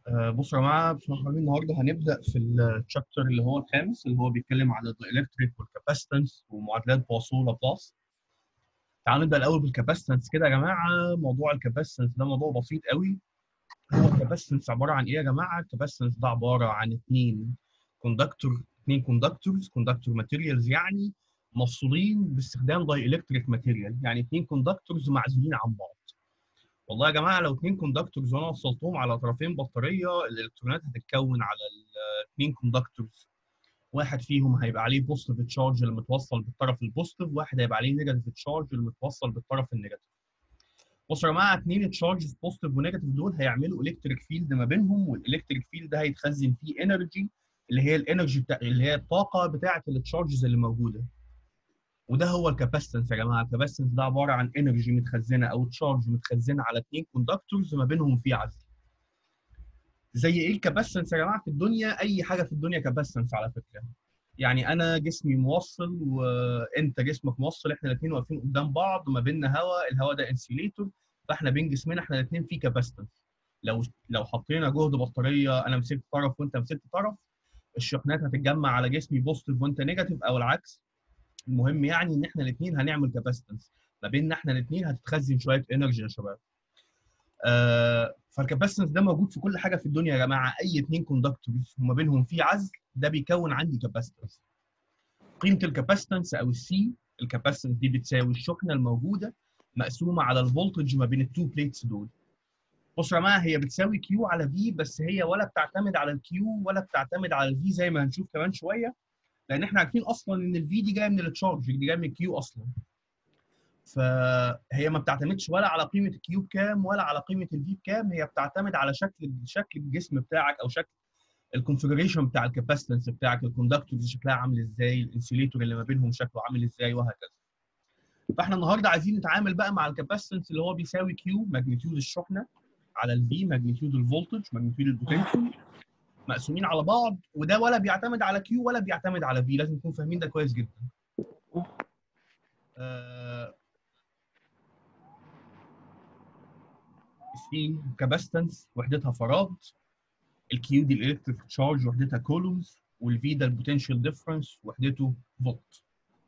آه، بصوا يا جماعه بصراحه النهارده هنبدا في الشابتر اللي هو الخامس اللي هو بيتكلم عن الالكتريك والكاباسيتنس ومعادلات بواسون لابلاس تعالوا نبدا الاول بالكاباسيتنس كده يا جماعه موضوع الكاباسيتنس ده موضوع بسيط قوي هو الكاباسيتنس عباره عن ايه يا جماعه الكاباسيتنس ده عباره عن اثنين كوندكتور اثنين كوندكتورز كوندكتور ماتيريالز يعني مفصولين باستخدام داي الكتريك ماتيريال يعني اثنين كوندكتورز معزولين عن بعض والله يا جماعه لو اثنين كوندكتورز وانا وصلتهم على طرفين بطاريه الالكترونات هتتكون على الاثنين كوندكتورز واحد فيهم هيبقى عليه بوزيتيف تشارج اللي متوصل بالطرف البوزيتيف واحد هيبقى عليه نيجاتيف تشارج اللي متوصل بالطرف النيجاتيف بصوا يا جماعه اثنين تشارجز بوزيتيف ونيجاتيف دول هيعملوا الكتريك فيلد ما بينهم والالكتريك فيلد ده هيتخزن فيه انرجي اللي هي الانرجي بتاع اللي هي الطاقه بتاعه التشارجز اللي موجوده وده هو الكاباسيتنس يا جماعه الكاباسيتنس ده عباره عن انرجي متخزنه او تشارج متخزنه على اثنين كوندكتورز ما بينهم في عزل زي ايه الكاباسيتنس يا جماعه في الدنيا اي حاجه في الدنيا كاباسيتنس على فكره يعني انا جسمي موصل وانت جسمك موصل احنا الاثنين واقفين قدام بعض ما بيننا هواء الهواء ده انسيليتور فاحنا بين جسمنا احنا الاثنين في كاباسيتنس لو لو حطينا جهد بطاريه انا مسكت طرف وانت مسكت طرف الشحنات هتتجمع على جسمي بوزيتيف وانت نيجاتيف او العكس المهم يعني ان احنا الاثنين هنعمل كاباسيتنس ما بيننا احنا الاثنين هتتخزن شويه انرجي يا شباب آه فالكاباسيتنس ده موجود في كل حاجه في الدنيا يا جماعه اي اثنين كوندكتورز وما بينهم في عزل ده بيكون عندي كاباسيتنس قيمه الكاباسيتنس او السي الكاباسيتنس دي بتساوي الشحنه الموجوده مقسومه على الفولتج ما بين التو بليتس دول بصوا يا جماعه هي بتساوي كيو على في بس هي ولا بتعتمد على الكيو ولا بتعتمد على الفي زي ما هنشوف كمان شويه لان احنا عارفين اصلا ان الفي دي جايه من التشارج دي جايه من الكيو اصلا فهي ما بتعتمدش ولا على قيمه الكيو بكام ولا على قيمه الفي بكام هي بتعتمد على شكل شكل الجسم بتاعك او شكل الكونفجريشن بتاع الكاباسيتنس بتاعك الكوندكتورز شكلها عامل ازاي الانسيليتور اللي ما بينهم شكله عامل ازاي وهكذا فاحنا النهارده عايزين نتعامل بقى مع الكاباسيتنس اللي هو بيساوي كيو ماجنتيود الشحنه على الفي ماجنتيود الفولتج ماجنتيود البوتنشال مقسومين على بعض وده ولا بيعتمد على كيو ولا بيعتمد على في لازم نكون فاهمين ده كويس جدا آه السي كاباستنس وحدتها فراد الكيو دي الالكتريك تشارج وحدتها كولومز والفي ده البوتنشال ديفرنس وحدته فولت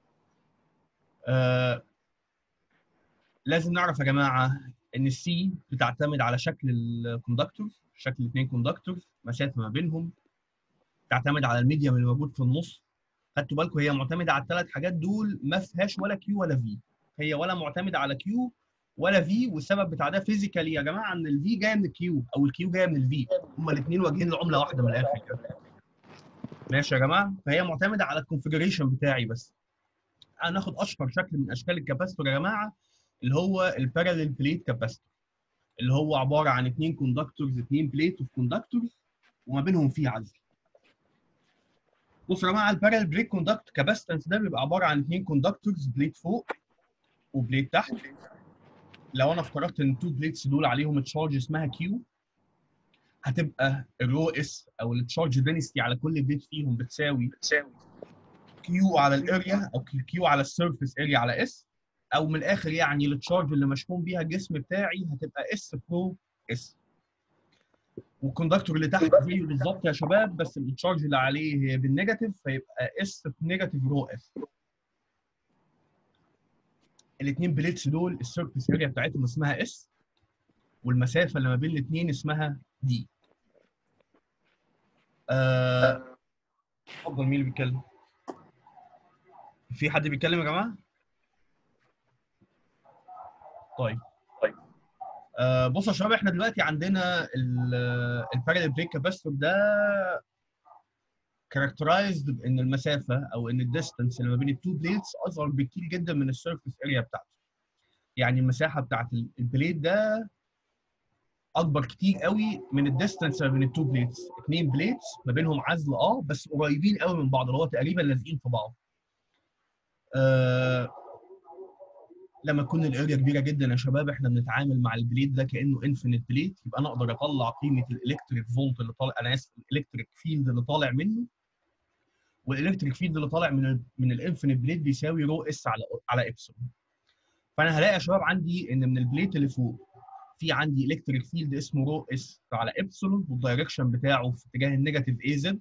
آه لازم نعرف يا جماعه ان السي بتعتمد على شكل الكوندكتورز شكل اثنين كوندكتورز مسافه ما بينهم تعتمد على الميديم اللي موجود في النص خدتوا بالكم هي معتمده على الثلاث حاجات دول ما فيهاش ولا كيو ولا في هي ولا معتمده على كيو ولا في والسبب بتاع ده فيزيكالي يا جماعه ان الفي جايه من الكيو او الكيو جايه من الفي هما الاثنين واجهين لعمله واحده من الاخر كده ماشي يا جماعه فهي معتمده على الكونفجريشن بتاعي بس هناخد اشهر شكل من اشكال الكاباستور يا جماعه اللي هو الباراليل بليت كاباستور اللي هو عباره عن اثنين كوندكتورز اثنين بليت اوف كوندكتورز وما بينهم في عزل بصوا يا جماعه الباراليل بريك كوندكت كاباستنس ده بيبقى عباره عن اثنين كوندكتورز بليت فوق وبليت تحت لو انا افترضت ان التو بليتس دول عليهم تشارج اسمها كيو هتبقى الرو اس او التشارج دينستي على كل بليت فيهم بتساوي بتساوي كيو على الاريا او كيو على السيرفيس اريا على اس او من الاخر يعني التشارج اللي مشحون بيها الجسم بتاعي هتبقى اس برو اس والكوندكتور اللي تحت زيه بالظبط يا شباب بس التشارج اللي عليه بالنيجاتيف فيبقى اس نيجاتيف رو اس الاثنين بليتس دول السيرفيس اريا بتاعتهم اسمها اس والمسافه اللي ما بين الاثنين اسمها دي اتفضل آه... مين اللي بيتكلم في حد بيتكلم يا جماعه طيب طيب آه بصوا يا شباب احنا دلوقتي عندنا الباراليل بريك كاباستور ده كاركترايزد بان المسافه او ان الديستنس اللي ما بين التو بليتس اصغر بكتير جدا من السيرفيس اريا بتاعته يعني المساحه بتاعت البليت ده اكبر كتير قوي من الديستنس ما بين التو بليتس اثنين بليتس ما بينهم عزل اه بس قريبين قوي من بعض اللي هو تقريبا لازقين في بعض آه لما تكون الاريا كبيره جدا يا شباب احنا بنتعامل مع البليت ده كانه انفينيت بليت يبقى انا اقدر اطلع قيمه الالكتريك فولت اللي طالع انا اسف الالكتريك فيلد اللي طالع منه والالكتريك فيلد اللي طالع من ال من الانفينيت بليت بيساوي رو اس على على ابسلون فانا هلاقي يا شباب عندي ان من البليت اللي فوق في عندي الكتريك فيلد اسمه رو اس على ابسلون والدايركشن بتاعه في اتجاه النيجاتيف اي زد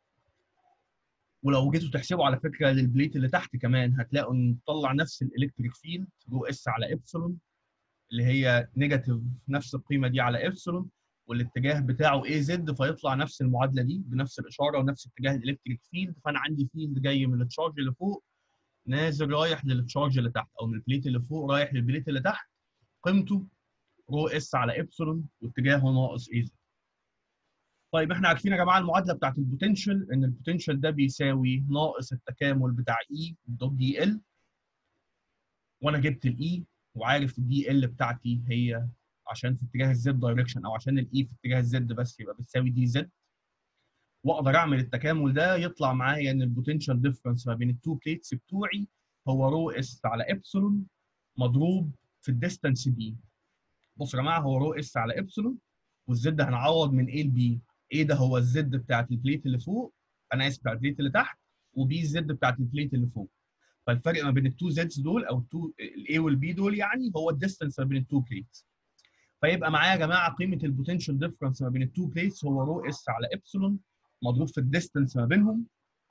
ولو جيتوا تحسبوا على فكره للبليت اللي تحت كمان هتلاقوا ان طلع نفس الالكتريك فيلد رو اس على ابسلون اللي هي نيجاتيف نفس القيمه دي على ابسلون والاتجاه بتاعه اي زد فيطلع نفس المعادله دي بنفس الاشاره ونفس اتجاه الالكتريك فيلد فانا عندي فيلد جاي من التشارج اللي فوق نازل رايح للتشارج اللي تحت او من البليت اللي فوق رايح للبليت اللي تحت قيمته رو اس على ابسلون واتجاهه ناقص اي زد طيب احنا عارفين يا جماعه المعادله بتاعت البوتنشال ان البوتنشال ده بيساوي ناقص التكامل بتاع اي دوت دي ال وانا جبت الاي وعارف الدي ال بتاعتي هي عشان في اتجاه الزد دايركشن او عشان الاي في اتجاه الزد بس يبقى بتساوي دي زد واقدر اعمل التكامل ده يطلع معايا ان البوتنشال ديفرنس ما بين التو بليتس بتوعي هو رو اس على ابسلون مضروب في الديستانس دي بصوا يا جماعه هو رو اس على ابسلون والزد هنعوض من ايه لبي ايه ده هو الزد بتاعت البليت اللي فوق انا اسف بتاعت البليت اللي تحت وبي الزد بتاعت البليت اللي فوق فالفرق ما بين التو زدز دول او التو الاي والبي دول يعني هو الديستانس ما بين التو بليتس فيبقى معايا يا جماعه قيمه البوتنشال ديفرنس ما بين التو بليتس هو رو اس على ابسلون مضروب في الديستانس ما بينهم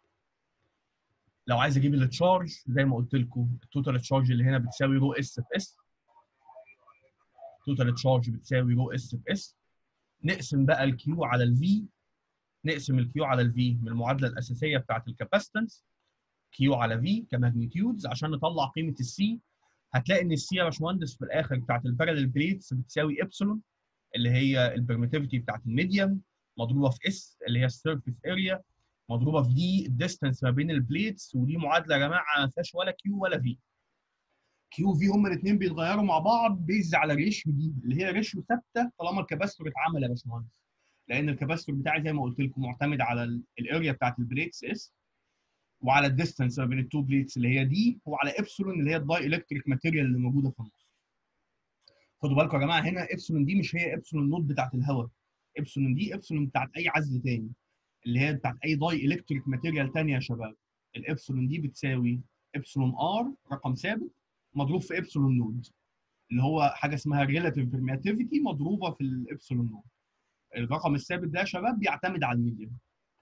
لو عايز اجيب التشارج زي ما قلت لكم التوتال تشارج اللي هنا بتساوي رو اس في اس توتال تشارج بتساوي رو اس في اس نقسم بقى الكيو على الفي نقسم الكيو على الفي من المعادله الاساسيه بتاعت الكاباستنس كيو على في كماجنتيودز عشان نطلع قيمه السي هتلاقي ان السي يا باشمهندس في الاخر بتاعت البارالل بليتس بتساوي ابسلون اللي هي البرميتيفيتي بتاعت الميديم مضروبه في اس اللي هي السيرفيس اريا مضروبه في دي الديستانس ما بين البليتس ودي معادله يا جماعه ما فيهاش ولا كيو ولا في كيو في هما الاثنين بيتغيروا مع بعض بيز على ريشيو دي اللي هي ريشيو ثابته طالما الكباستور اتعمل يا باشمهندس لان الكباستور بتاعي زي ما قلت لكم معتمد على الاريا بتاعت البليتس اس وعلى الديستانس ما بين التو بليتس اللي هي دي وعلى ابسلون اللي هي الداي الكتريك ماتيريال اللي موجوده في النص خدوا بالكم يا جماعه هنا ابسلون دي مش هي ابسلون نوت بتاعت الهواء ابسلون دي ابسلون بتاعت اي عزل تاني اللي هي بتاعت اي داي الكتريك ماتيريال تاني يا شباب الابسلون دي بتساوي ابسلون ار رقم ثابت مضروب في ابسلون نود اللي هو حاجه اسمها ريلاتيف بيرمياتيفيتي مضروبه في الابسلون نود الرقم الثابت ده يا شباب بيعتمد على الميديم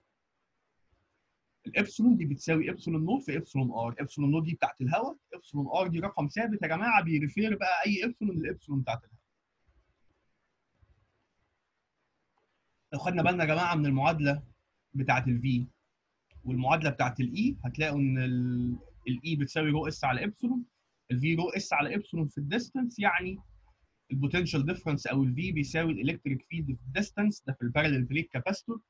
الابسلون دي بتساوي ابسلون نود في ابسلون ار ابسلون نود دي بتاعت الهواء ابسلون ار دي رقم ثابت يا جماعه بيريفير بقى اي ابسلون للابسلون بتاعت الهواء لو خدنا بالنا يا جماعه من المعادله بتاعت الفي والمعادله بتاعت الاي هتلاقوا ان الاي بتساوي رو اس على ابسلون الفي رو اس على ابسلون في الديستانس يعني البوتنشال ديفرنس او الفي بيساوي الالكتريك فيلد في الديستانس ده في البارallel بليت كاباستور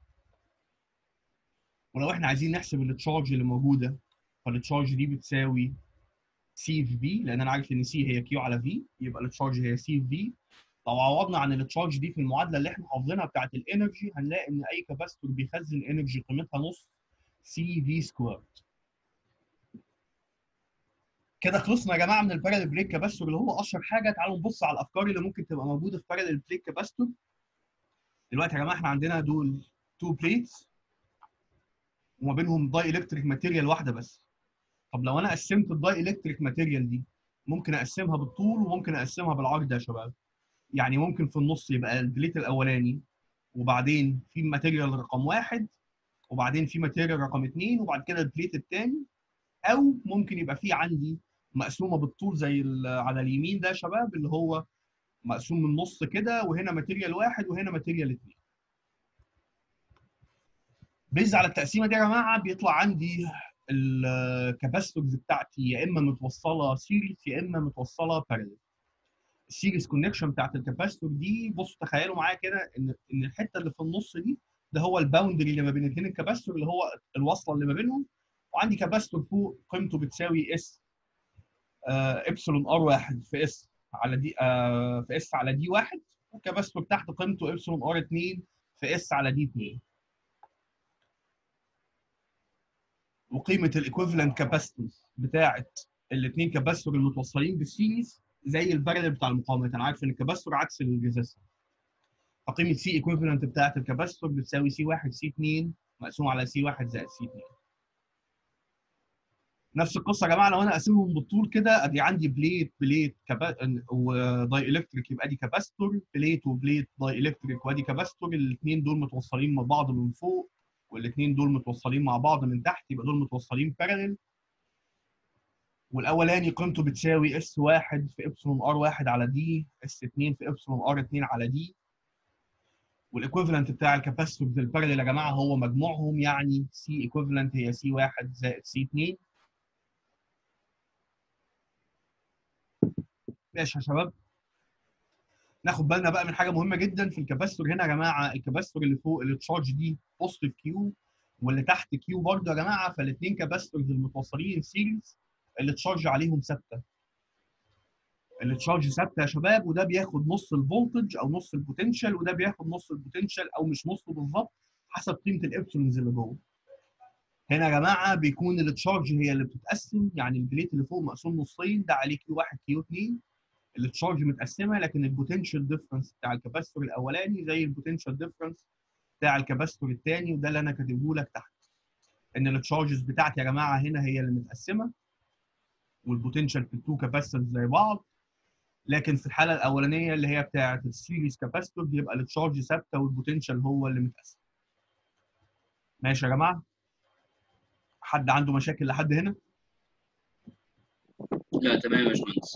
ولو احنا عايزين نحسب التشارج اللي موجوده فالتشارج دي بتساوي سي في في لان انا عارف ان سي هي كيو على في يبقى التشارج هي سي في في لو عوضنا عن التشارج دي في المعادله اللي احنا حافظينها بتاعت الانرجي هنلاقي ان اي كاباستور بيخزن انرجي قيمتها نص سي في سكويرد كده خلصنا يا جماعه من البارالل بليت كاباستور اللي هو اشهر حاجه تعالوا نبص على الافكار اللي ممكن تبقى موجوده في بارالل بليت كاباستور دلوقتي يا جماعه احنا عندنا دول تو بليتس وما بينهم داي الكتريك ماتيريال واحده بس طب لو انا قسمت الداي الكتريك ماتيريال دي ممكن اقسمها بالطول وممكن اقسمها بالعرض يا شباب يعني ممكن في النص يبقى البليت الاولاني وبعدين في ماتيريال رقم واحد وبعدين في ماتيريال رقم اثنين وبعد كده البليت الثاني او ممكن يبقى في عندي مقسومه بالطول زي على اليمين ده يا شباب اللي هو مقسوم من النص كده وهنا ماتيريال واحد وهنا ماتيريال اثنين بيز على التقسيمه دي يا جماعه بيطلع عندي الكاباسيتورز بتاعتي يا اما متوصله سيريس يا اما متوصله بارallel السيريس كونكشن بتاعت الكاباسيتور دي بصوا تخيلوا معايا كده ان ان الحته اللي في النص دي ده هو الباوندري اللي ما بين الاثنين الكاباسيتور اللي هو الوصله اللي ما بينهم وعندي كاباسيتور فوق قيمته بتساوي اس ابسلون ار واحد في اس على دي آه في اس على دي واحد وكاباسيتور تحت قيمته ابسلون ار 2 في اس على دي 2 وقيمه الايكويفالنت كاباسيتنس بتاعت الاثنين كاباسيتور المتوصلين بالسيريز زي البارلل بتاع المقاومات انا عارف ان الكاباسيتور عكس الريزستور فقيمه سي ايكويفالنت بتاعت الكاباسيتور بتساوي سي 1 سي 2 مقسوم على سي 1 زائد سي 2 نفس القصه يا جماعه لو انا اقسمهم بالطول كده ادي عندي بليت بليت كبا... وداي الكتريك يبقى دي كاباستور بليت وبليت داي الكتريك وادي كاباستور الاثنين دول متوصلين مع بعض من فوق والاثنين دول متوصلين مع بعض من تحت يبقى دول متوصلين بارلل والاولاني قيمته بتساوي اس 1 في ابسلون ار 1 على دي اس 2 في ابسلون ار 2 على دي والايكويفالنت بتاع الكاباسيتورز البارلل يا جماعه هو مجموعهم يعني سي ايكويفالنت هي سي 1 زائد سي 2 ماشي يا شباب ناخد بالنا بقى من حاجه مهمه جدا في الكاباسيتور هنا يا جماعه الكاباسيتور اللي فوق اللي تشارج دي بوزيتيف كيو واللي تحت كيو برضه يا جماعه فالاثنين كاباسيتورز المتوصلين سيريز اللي تشارج عليهم ثابته اللي تشارج ثابته يا شباب وده بياخد نص الفولتج او نص البوتنشال وده بياخد نص البوتنشال او مش نصه بالظبط حسب قيمه الابسولونز اللي جوه هنا يا جماعه بيكون التشارج هي اللي بتتقسم يعني البليت اللي فوق مقسوم نصين ده عليه كيو 1 كيو 2 التشارج متقسمه لكن البوتنشال ديفرنس بتاع الكاباستور الاولاني زي البوتنشال ديفرنس بتاع الكاباستور الثاني وده اللي انا كاتبه لك تحت ان التشارجز بتاعتي يا جماعه هنا هي اللي متقسمه والبوتنشال في التو كاباستورز زي بعض لكن في الحاله الاولانيه اللي هي بتاعه السيريز كاباستور بيبقى التشارج ثابته والبوتنشال هو اللي متقسم ماشي يا جماعه حد عنده مشاكل لحد هنا لا تمام يا باشمهندس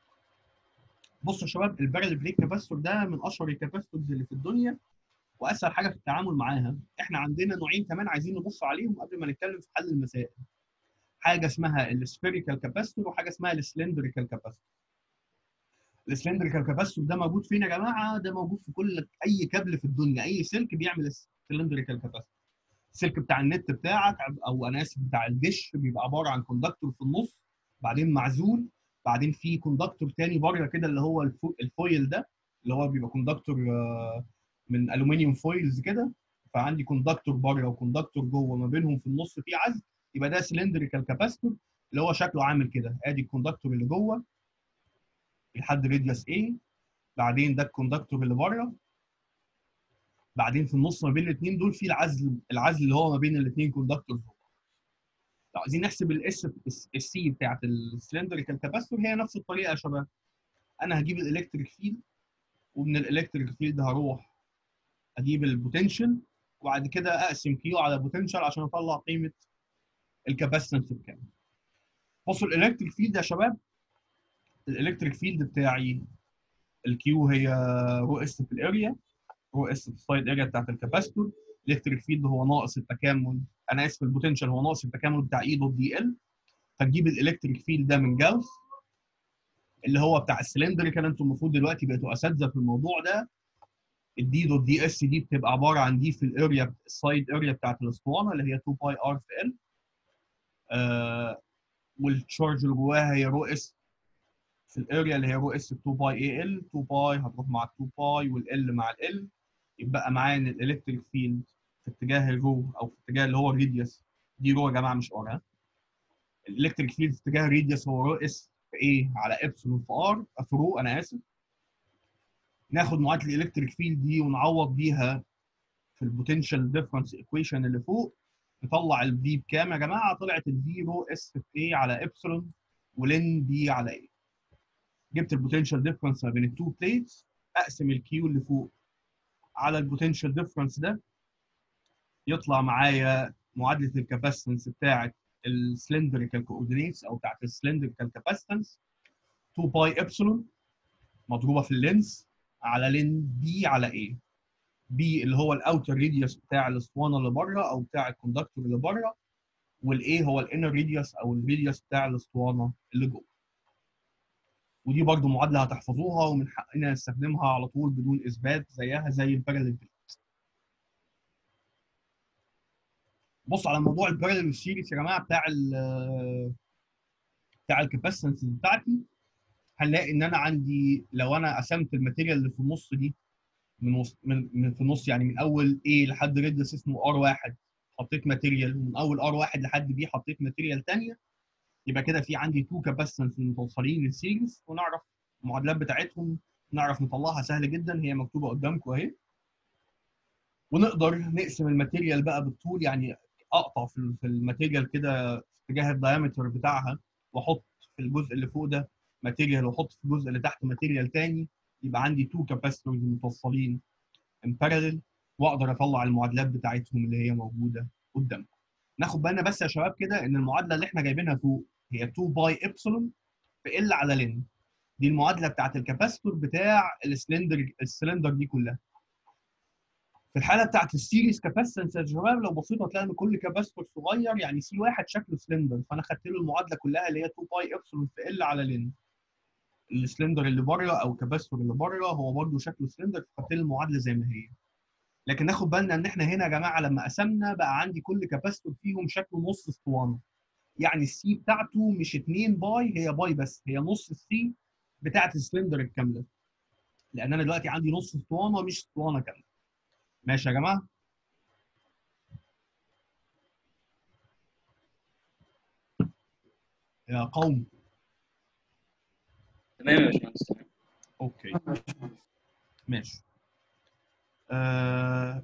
بصوا يا شباب البارل بريك كاباستور ده من اشهر الكاباستورز اللي في الدنيا واسهل حاجه في التعامل معاها احنا عندنا نوعين كمان عايزين نبص عليهم قبل ما نتكلم في حل المسائل حاجه اسمها السفيريكال كاباستور وحاجه اسمها السلندريكال كاباستور السلندريكال كاباستور ده موجود فين يا جماعه ده موجود في كل اي كابل في الدنيا اي سلك بيعمل سلندريكال كاباستور السلك بتاع النت بتاعك او انا اسف بتاع الدش بيبقى عباره عن كوندكتور في النص بعدين معزول بعدين في كوندكتور تاني بره كده اللي هو الفو- الفويل ده اللي هو بيبقى كوندكتور آه، من الومنيوم فويلز كده فعندي كوندكتور بره وكوندكتور جوه ما بينهم في النص في عزل يبقى ده سلندريكال كاباستور اللي هو شكله عامل كده ادي الكوندكتور اللي جوه لحد راديوس A بعدين ده الكوندكتور اللي بره بعدين في النص ما بين الاثنين دول في العزل العزل اللي هو ما بين الاثنين كوندكتورز لو عايزين نحسب الاس السي بتاعت السلندريكال كاباستور هي نفس الطريقه يا شباب انا هجيب الالكتريك فيلد ومن الالكتريك فيلد هروح اجيب البوتنشال وبعد كده اقسم كيو على بوتنشال عشان اطلع قيمه الكاباسيتنس بكام بصوا الالكتريك فيلد يا شباب الالكتريك فيلد بتاعي الكيو هي رو اس في الاريا رو اس في السايد اريا بتاعت الكاباستور الالكتريك فيلد هو ناقص التكامل انا اسف البوتنشال هو ناقص التكامل بتاع اي دوت دي ال فتجيب الالكتريك فيلد ده من جاوس اللي هو بتاع السلندريكال انتوا المفروض دلوقتي بقيتوا اساتذه في الموضوع ده الدي دوت دي اس دي بتبقى عباره عن دي في الاريا السايد اريا بتاعت الاسطوانه اللي هي 2 باي ار في ال آه والتشارج اللي جواها هي رو اس في الاريا اللي هي رو اس 2 باي اي ال 2 باي هتروح مع 2 باي والال مع ال يبقى معايا ان الالكتريك فيلد في اتجاه الرو او في اتجاه اللي هو الريديوس دي رو يا جماعه مش ار ها الالكتريك فيلد في اتجاه الريديوس هو رو اس في ايه على ابسلون في ار في رو انا اسف ناخد معادله الالكتريك فيلد دي ونعوض بيها في البوتنشال ديفرنس ايكويشن اللي فوق نطلع الفي بكام يا جماعه طلعت الفي رو اس في ايه على ابسلون ولين بي على ايه جبت البوتنشال ديفرنس ما بين التو بليتس اقسم الكيو اللي فوق على البوتنشال ديفرنس ده يطلع معايا معادله الكاباسيتنس بتاعه السلندريكال كوردينيتس او بتاعه السلندريكال كاباسيتنس 2 باي ابسلون مضروبه في اللينس على لين بي على ايه بي اللي هو الاوتر ريديوس بتاع الاسطوانه اللي بره او بتاع الكوندكتور اللي بره والايه هو الانر ريديوس او الريديوس بتاع الاسطوانه اللي جوه ودي برضو معادله هتحفظوها ومن حقنا نستخدمها على طول بدون اثبات زيها زي البارallel بريك بص على موضوع البارallel سيريس يا جماعه بتاع ال بتاع الكاباسيتنس بتاعتي هنلاقي ان انا عندي لو انا قسمت الماتيريال اللي في النص دي من وسط من, من في النص يعني من اول A لحد ريديوس اسمه R1 حطيت ماتيريال ومن اول R1 لحد B حطيت ماتيريال ثانيه يبقى كده في عندي تو كاباسيتنس متوصلين للسيريز ونعرف المعادلات بتاعتهم نعرف نطلعها سهل جدا هي مكتوبه قدامكم اهي ونقدر نقسم الماتيريال بقى بالطول يعني اقطع في في الماتيريال كده في اتجاه الدايمتر بتاعها واحط في الجزء اللي فوق ده ماتيريال واحط في الجزء اللي تحت ماتيريال تاني يبقى عندي تو كاباسيتورز متوصلين ان بارallel واقدر اطلع المعادلات بتاعتهم اللي هي موجوده قدامكم. ناخد بالنا بس يا شباب كده ان المعادله اللي احنا جايبينها فوق هي 2 باي ابسلون في ال على لن دي المعادله بتاعت الكاباسيتور بتاع السلندر السلندر دي كلها. في الحاله بتاعت السيريز كاباسيتنس يا شباب لو بصيتوا هتلاقي ان كل كاباسيتور صغير يعني سي واحد شكله سلندر فانا خدت له المعادله كلها اللي هي 2 باي ابسلون في ال على لن. السلندر اللي بره او الكاباسيتور اللي بره هو برده شكله سلندر فخدت له المعادله زي ما هي. لكن ناخد بالنا ان احنا هنا يا جماعه لما قسمنا بقى عندي كل كاباسيتور فيهم شكله نص اسطوانه. يعني السي بتاعته مش 2 باي هي باي بس هي نص السي بتاعت السلندر الكامله. لان انا دلوقتي عندي نص اسطوانه مش اسطوانه كامله. ماشي يا جماعه؟ يا قوم تمام يا باشمهندس تمام اوكي ماشي آه...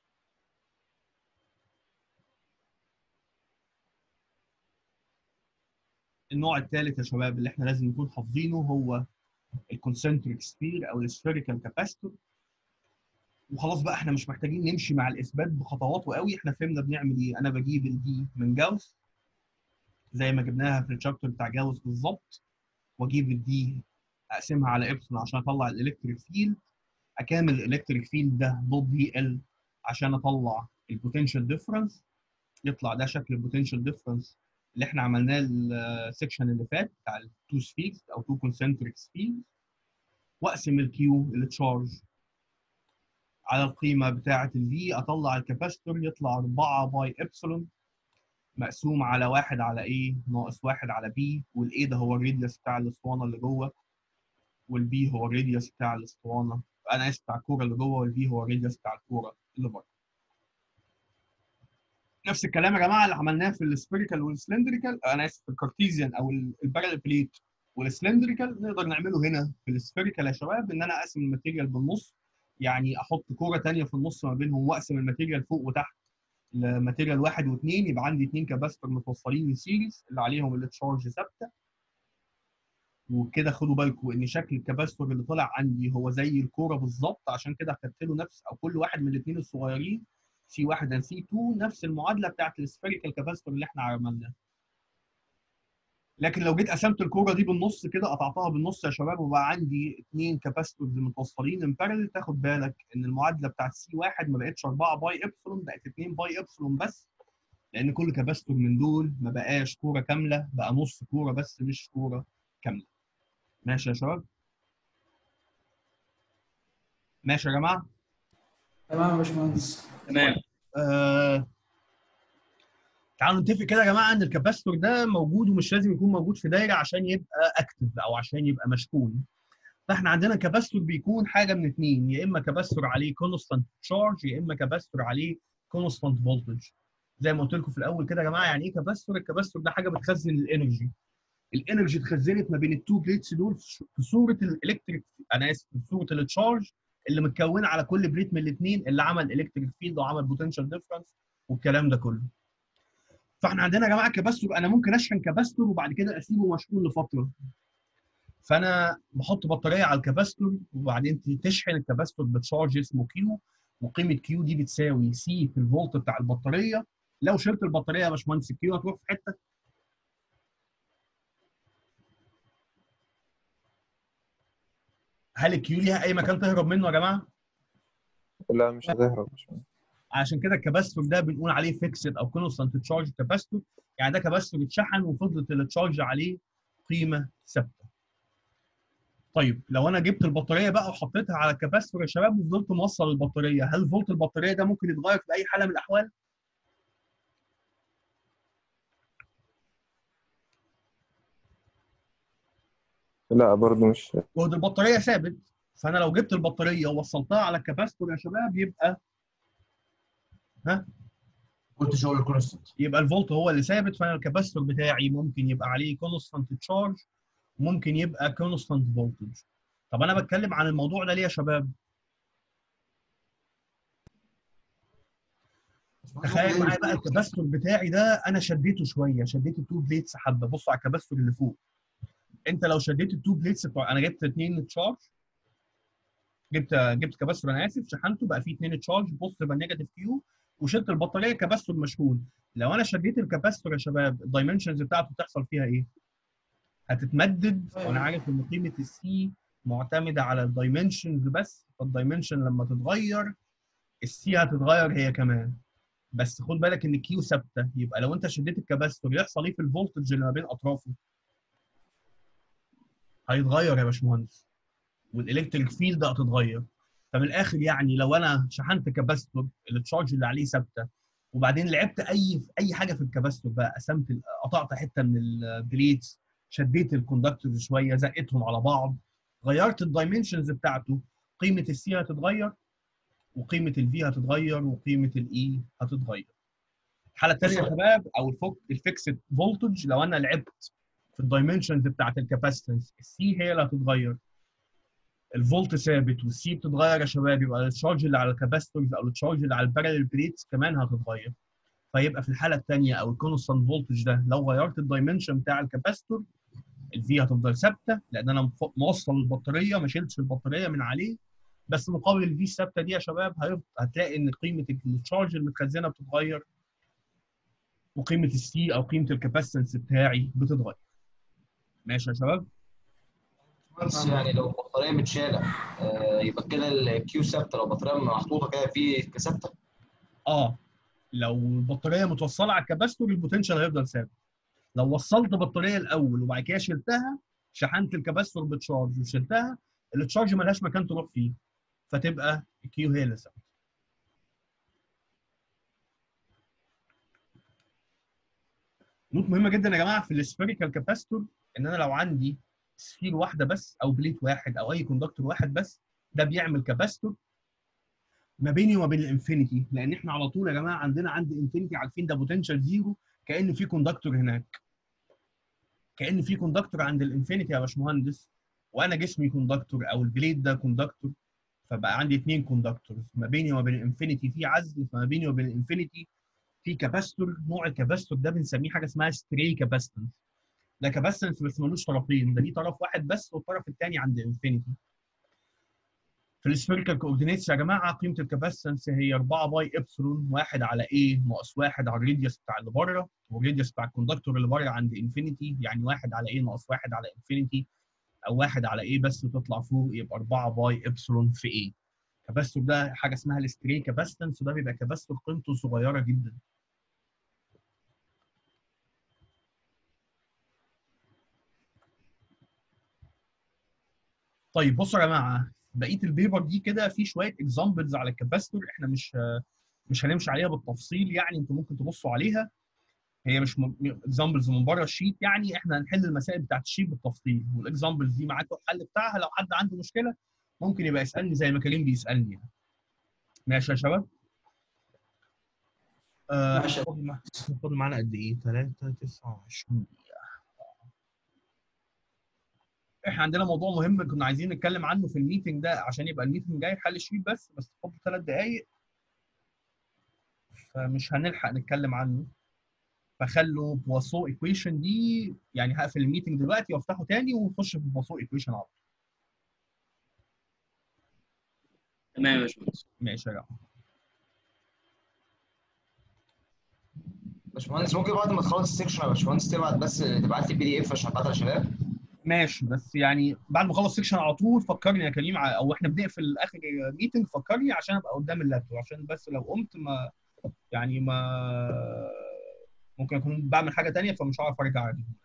النوع الثالث يا شباب اللي احنا لازم نكون حافظينه هو الكونسنتريك سفير او السفيريكال كاباسيتور وخلاص بقى احنا مش محتاجين نمشي مع الاثبات بخطواته قوي احنا فهمنا بنعمل ايه انا بجيب الدي من جاوس زي ما جبناها في الشابتر بتاع جاوس بالظبط واجيب الدي اقسمها على ابسلون عشان اطلع الالكتريك فيلد اكامل الالكتريك فيلد ده دوت دي ال عشان اطلع البوتنشال ديفرنس يطلع ده شكل البوتنشال ديفرنس اللي احنا عملناه السكشن اللي فات بتاع التو سفيرز او تو كونسنتريك سفيرز واقسم الكيو التشارج على القيمه بتاعه الفي اطلع الكاباستور يطلع 4 باي ابسلون مقسوم على واحد على ايه ناقص واحد على بي والاي ده هو الراديوس بتاع الاسطوانه اللي جوه والبي هو الراديوس بتاع الاسطوانه انا اسف بتاع الكوره اللي جوه والبي هو الراديوس بتاع الكوره اللي بره نفس الكلام يا جماعه اللي عملناه في السفيريكال والسلندريكال انا اسف في الكارتيزيان او البارال بليت والسلندريكال نقدر نعمله هنا في السفيريكال يا شباب ان انا اقسم الماتيريال بالنص يعني احط كوره ثانيه في النص ما بينهم واقسم الماتيريال فوق وتحت لماتيريال واحد واثنين يبقى عندي اثنين كاباستور متوصلين من سيريز اللي عليهم التشارج ثابته وكده خدوا بالكم ان شكل الكاباستور اللي طلع عندي هو زي الكوره بالظبط عشان كده خدت له نفس او كل واحد من الاثنين الصغيرين سي 1 اند سي 2 نفس المعادله بتاعت السفيريكال كاباستور اللي احنا عملناها لكن لو جيت قسمت الكوره دي بالنص كده قطعتها بالنص يا شباب وبقى عندي اثنين كاباستورز متوصلين ان بارل تاخد بالك ان المعادله بتاعت سي 1 ما بقتش 4 باي ابسلون بقت 2 باي ابسلون بس لان كل كاباستور من دول ما بقاش كوره كامله بقى نص كوره بس مش كوره كامله ماشي يا شباب ماشي يا جماعه تمام يا باشمهندس تمام آه... تعالوا نتفق كده يا جماعه ان الكاباستور ده موجود ومش لازم يكون موجود في دايره عشان يبقى اكتف او عشان يبقى مشحون فاحنا عندنا كاباستور بيكون حاجه من اثنين يا اما كاباستور عليه كونستانت تشارج يا اما كاباستور عليه كونستانت فولتج زي ما قلت لكم في الاول كده يا جماعه يعني ايه كاباستور الكاباستور ده حاجه بتخزن الانرجي الانرجي اتخزنت ما بين التو بليتس دول في صوره الالكتريك انا اسف في صوره التشارج اللي متكونه على كل بليت من الاثنين اللي عمل الكتريك فيلد وعمل بوتنشال ديفرنس والكلام ده كله فاحنا عندنا يا جماعه كباستور انا ممكن اشحن كباستور وبعد كده اسيبه مشحون لفتره فانا بحط بطاريه على الكباستور وبعدين تشحن الكباستور بتشارج اسمه كيو وقيمه كيو دي بتساوي سي في الفولت بتاع البطاريه لو شلت البطاريه يا باشمهندس الكيو هتروح في حته هل الكيو ليها اي مكان تهرب منه يا جماعه؟ لا مش هتهرب مش عشان كده الكباستور ده بنقول عليه فيكسد او كونستانت تشارج كباستور يعني ده كباستور اتشحن وفضلت التشارج عليه قيمه ثابته. طيب لو انا جبت البطاريه بقى وحطيتها على الكباستور يا شباب وفضلت موصل البطاريه هل فولت البطاريه ده ممكن يتغير في اي حاله من الاحوال؟ لا برضه مش جهد البطاريه ثابت فانا لو جبت البطاريه ووصلتها على الكباستور يا شباب يبقى ها قلت شغل الكونستنت يبقى الفولت هو اللي ثابت فانا الكاباستور بتاعي ممكن يبقى عليه كونستانت تشارج ممكن يبقى كونستانت فولتج طب انا بتكلم عن الموضوع ده ليه يا شباب تخيل معايا بقى الكباستور بتاعي ده انا شديته شويه شديت التو بليتس حبه بصوا على الكباستور اللي فوق انت لو شديت التو بليتس بتوع انا جبت اثنين تشارج جبت جبت كباستور انا اسف شحنته بقى فيه اثنين تشارج بوزيتيف نيجاتيف كيو وشلت البطاريه كباستور مشحون لو انا شديت الكباستور يا شباب الدايمنشنز بتاعته تحصل فيها ايه؟ هتتمدد وانا عارف ان قيمه السي معتمده على الدايمنشنز بس فالدايمنشن لما تتغير السي هتتغير هي كمان بس خد بالك ان كيو ثابته يبقى لو انت شديت الكباستور يحصل ايه في الفولتج اللي ما بين اطرافه؟ هيتغير يا باشمهندس والالكتريك فيلد هتتغير فمن الاخر يعني لو انا شحنت كباستور التشارج اللي عليه ثابته وبعدين لعبت اي اي حاجه في الكباستور بقى قسمت ال- قطعت حته من البليتس شديت الكوندكتورز شويه زقتهم على بعض غيرت الدايمنشنز بتاعته قيمه السي هتتغير وقيمه الفي هتتغير وقيمه الاي هتتغير الحاله الثانيه يا شباب او الفوك الفيكسد فولتج لو انا لعبت في الدايمنشنز بتاعت الكاباسيتنس السي هي اللي هتتغير الفولت ثابت والسي بتتغير يا شباب يبقى التشارج اللي على الكاباسيتورز او التشارج اللي على البارالل بليتس كمان هتتغير فيبقى في الحاله الثانيه او الكونستانت فولتج ده لو غيرت الدايمنشن بتاع الكاباسيتور الفي هتفضل ثابته لان انا مف- موصل البطاريه ما شلتش البطاريه من عليه بس مقابل الفي الثابته دي يا شباب هيفضل هتلاقي ان قيمه التشارج المتخزنه بتتغير وقيمه السي او قيمه الكاباسيتنس بتاعي بتتغير ماشي يا شباب بس يعني لو البطاريه متشاله آه، يبقى كده الكيو ثابته لو البطاريه محطوطه كده في ثابته اه لو البطاريه متوصله على الكاباستور البوتنشال هيفضل ثابت لو وصلت بطاريه الاول وبعد كده شلتها شحنت الكاباستور بتشارج وشلتها التشارج ملهاش مكان تروح فيه فتبقى الكيو هي اللي ثابته نوت مهمه جدا يا جماعه في السفيريكال كاباستور ان انا لو عندي سفير واحده بس او بليت واحد او اي كوندكتور واحد بس ده بيعمل كاباستور ما بيني وما بين الانفينيتي لان احنا على طول يا جماعه عندنا عند انفينيتي عارفين ده بوتنشال زيرو كان في كوندكتور هناك كان في كوندكتور عند الانفينيتي يا باشمهندس وانا جسمي كوندكتور او البليد ده كوندكتور فبقى عندي اثنين كوندكتورز ما بيني وما بين الانفينيتي في عزل فما بيني وبين الانفينيتي في كاباستور نوع الكاباستور ده بنسميه حاجه اسمها ستري كاباستنس ده كاباستنس بس ملوش طرفين ده ليه طرف واحد بس والطرف الثاني عند انفينيتي في السفيريكال كوردينيتس يا جماعه قيمه الكاباسيتنس هي 4 باي ابسلون 1 على ايه ناقص 1 على الراديوس بتاع اللي بره والراديوس بتاع الكوندكتور اللي بره عند انفينيتي يعني 1 على ايه ناقص 1 على انفينيتي او 1 على ايه بس وتطلع فوق يبقى 4 باي ابسلون في ايه كاباستور ده حاجه اسمها الستري كاباسيتنس وده بيبقى كاباستور قيمته صغيره جدا طيب بصوا يا جماعه بقيه البيبر دي كده في شويه اكزامبلز على الكاباستور احنا مش مش هنمشي عليها بالتفصيل يعني انتوا ممكن تبصوا عليها هي مش اكزامبلز من بره الشيت يعني احنا هنحل المسائل بتاعت الشيت بالتفصيل والاكزامبلز دي معاكم الحل بتاعها لو حد عنده مشكله ممكن يبقى يسالني زي ما كريم بيسالني يعني. ماشي يا شباب؟ آه ماشي يا فاضل مع- فاضل معانا قد ايه؟ 3 29 دقيقة. احنا عندنا موضوع مهم كنا عايزين نتكلم عنه في الميتنج ده عشان يبقى الميتنج جاي حل الشيت بس بس فاضل ثلاث دقايق فمش هنلحق نتكلم عنه فخلوا بواسو ايكويشن دي يعني هقفل الميتنج دلوقتي وافتحه تاني ونخش في بواسو ايكويشن على طول تمام يا باشمهندس ماشي يا جماعه باشمهندس ممكن بعد ما تخلص السكشن يا باشمهندس تبعت بس تبعت لي بي دي اف عشان ابعتها للشباب ماشي بس يعني بعد ما اخلص سيكشن على طول فكرني يا كريم ع- او احنا بنقفل اخر ميتنج فكرني عشان ابقى قدام اللابتوب عشان بس لو قمت ما يعني ما ممكن اكون بعمل حاجه تانية فمش هعرف ارجع عليه